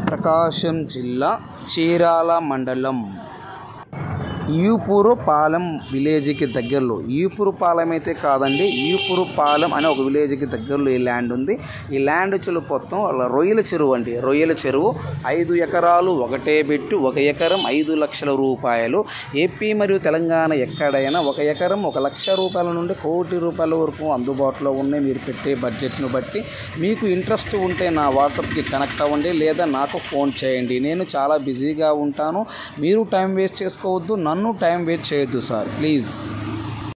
ప్రకాశం జిల్లా చీరాల మండలం ఈపురు పాలెం విలేజ్కి దగ్గరలో ఈపురు పాలెం అయితే కాదండి ఈపురు పాలెం అనే ఒక విలేజ్కి దగ్గరలో ఈ ల్యాండ్ ఉంది ఈ ల్యాండ్ వచ్చి మొత్తం వాళ్ళ రొయ్యల చెరువు అండి రొయ్యల చెరువు ఐదు ఎకరాలు ఒకటే పెట్టి ఒక ఎకరం ఐదు లక్షల రూపాయలు ఏపీ మరియు తెలంగాణ ఎక్కడైనా ఒక ఎకరం ఒక లక్ష రూపాయల నుండి కోటి రూపాయల వరకు అందుబాటులో ఉన్నాయి మీరు పెట్టే బడ్జెట్ను బట్టి మీకు ఇంట్రెస్ట్ ఉంటే నా వాట్సాప్కి కనెక్ట్ అవ్వండి లేదా నాకు ఫోన్ చేయండి నేను చాలా బిజీగా ఉంటాను మీరు టైం వేస్ట్ చేసుకోవద్దు నన్ను టైం వేస్ట్ చేయొద్దు సార్ ప్లీజ్